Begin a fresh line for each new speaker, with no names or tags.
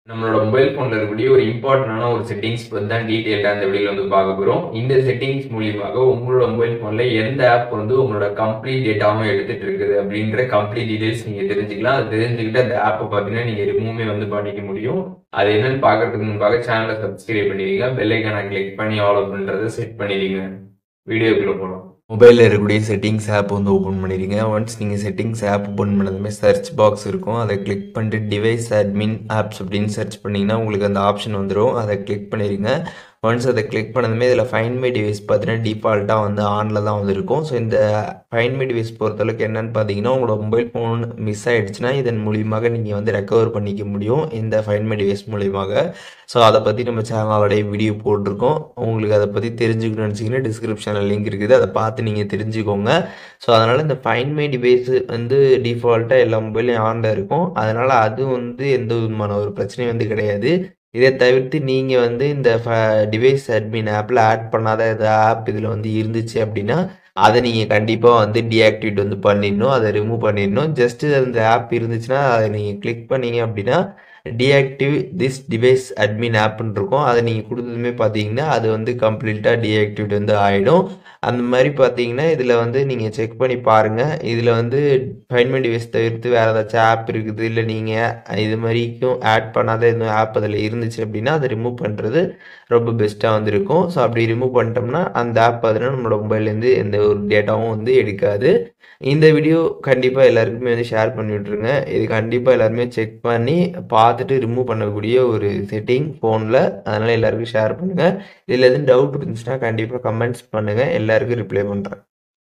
நம்மளோட மொபைல் ஃபோன்ல இருக்கக்கூடிய ஒரு இம்பார்ட்டன்டான ஒரு செட்டிங்ஸ் பத்தி தான் டீட்டெயிலாக இந்த வீடியோல வந்து பார்க்க போகிறோம் இந்த செட்டிங்ஸ் மூலியமாக உங்களோட மொபைல் ஃபோன்ல எந்த ஆப் வந்து உங்களோட கம்ப்ளீட் டேட்டாவும் எடுத்துட்டு இருக்குது அப்படின்ற கம்ப்ளீட் டீடைல்ஸ் நீங்க தெரிஞ்சுக்கலாம் அது தெரிஞ்சுக்கிட்டு அந்த ஆப்பை பார்த்தீங்கன்னா நீங்க ரிமூவ்மே வந்து பண்ணிக்க முடியும் அது என்னன்னு பார்க்கறதுக்கு முன்பாக சேனலை சப்ஸ்கிரைப் பண்ணிடுங்க பெல்லைக்கான கிளிக் பண்ணி ஆல் அப்படின்றத செட் பண்ணிடுங்க வீடியோக்குள்ள போகலாம்
மொபைலில் இருக்கக்கூடிய செட்டிங்ஸ் ஆப் வந்து ஓப்பன் பண்ணிடுங்க ஒன்ஸ் நீங்கள் செட்டிங்ஸ் ஆப் ஓப்பன் பண்ணதுமே சர்ச் பாக்ஸ் இருக்கும் அதை கிளிக் பண்ணிட்டு டிவைஸ் அட்மின் ஆப்ஸ் அப்படின்னு சர்ச் பண்ணிங்கன்னா உங்களுக்கு அந்த ஆப்ஷன் வந்துடும் அதை கிளிக் பண்ணிடுங்க ஒன்ஸ் அதை கிளிக் பண்ணதுமே இதில் ஃபைன் மை டிவைஸ் பார்த்தீங்கன்னா டிஃபால்ட்டாக வந்து ஆனில் தான் வந்து இருக்கும் ஸோ இந்த ஃபைன் மை டிவைஸ் பொறுத்தளவுக்கு என்னன்னு பார்த்தீங்கன்னா உங்களோட மொபைல் ஃபோன் மிஸ் ஆகிடுச்சுன்னா இதன் மூலியமாக நீங்கள் வந்து ரெக்கவர் பண்ணிக்க முடியும் இந்த ஃபைன் மை டிவைஸ் மூலியமாக ஸோ அதை பற்றி நம்ம சேனலோடைய வீடியோ போட்டிருக்கோம் உங்களுக்கு அதை பற்றி தெரிஞ்சுக்கணும்னு நினச்சிங்கன்னா டிஸ்கிரிப்ஷனில் லிங்க் இருக்குது அதை பார்த்து நீங்கள் தெரிஞ்சுக்கோங்க ஸோ அதனால் இந்த ஃபைன் மை டிவைஸ் வந்து டிஃபால்ட்டாக எல்லா மொபைல்லையும் ஆனில் இருக்கும் அதனால் அது வந்து எந்த விதமான ஒரு பிரச்சனையும் வந்து கிடையாது இதை தவிர்த்து நீங்கள் வந்து இந்த டிவைஸ் அட்மின் ஆப்பில் ஆட் பண்ணாத ஏதாவது ஆப் இதில் வந்து இருந்துச்சு அப்படின்னா அதை நீங்கள் கண்டிப்பாக வந்து டீஆக்டிவேட் வந்து பண்ணிடணும் அதை ரிமூவ் பண்ணிடணும் ஜஸ்ட்டு அந்த ஆப் இருந்துச்சுன்னா அதை நீங்கள் கிளிக் பண்ணீங்க அப்படின்னா டீஆக்டிவ் திஸ் டிவைஸ் அட்மின் ஆப்னு இருக்கும் அதை நீங்கள் கொடுத்ததுமே பார்த்தீங்கன்னா அது வந்து கம்ப்ளீட்டாக டீஆக்டிவேட் வந்து ஆகிடும் அந்த மாதிரி பார்த்தீங்கன்னா இதில் வந்து நீங்கள் செக் பண்ணி பாருங்கள் இதில் வந்து ஃபைன்மெண்ட் டிவைஸ் தவிர்த்து வேறு ஏதாச்சும் ஆப் இருக்குது இல்லை நீங்கள் இது மாதிரிக்கும் ஆட் பண்ணாத எதுவும் ஆப் அதில் இருந்துச்சு அப்படின்னா அதை ரிமூவ் பண்ணுறது ரொம்ப பெஸ்ட்டாக வந்து இருக்கும் ஸோ அப்படி ரிமூவ் பண்ணிட்டோம்னா அந்த ஆப் பார்த்தீங்கன்னா நம்மளோட மொபைல்லேருந்து எந்த ஒரு டேட்டாவும் வந்து எடுக்காது இந்த வீடியோ கண்டிப்பாக எல்லாருக்குமே வந்து ஷேர் பண்ணி விட்ருங்க இது கண்டிப்பாக எல்லாருமே செக் பண்ணி பார்த்துட்டு ரிமூவ் பண்ணக்கூடிய ஒரு செட்டிங் ஃபோனில் அதனால் எல்லாருக்கும் ஷேர் பண்ணுங்கள் இதில் எதுவும் டவுட் இருந்துச்சுன்னா கண்டிப்பாக கமெண்ட்ஸ் பண்ணுங்கள் எல்லாருக்கும் ரிப்ளை பண்ணுறேன்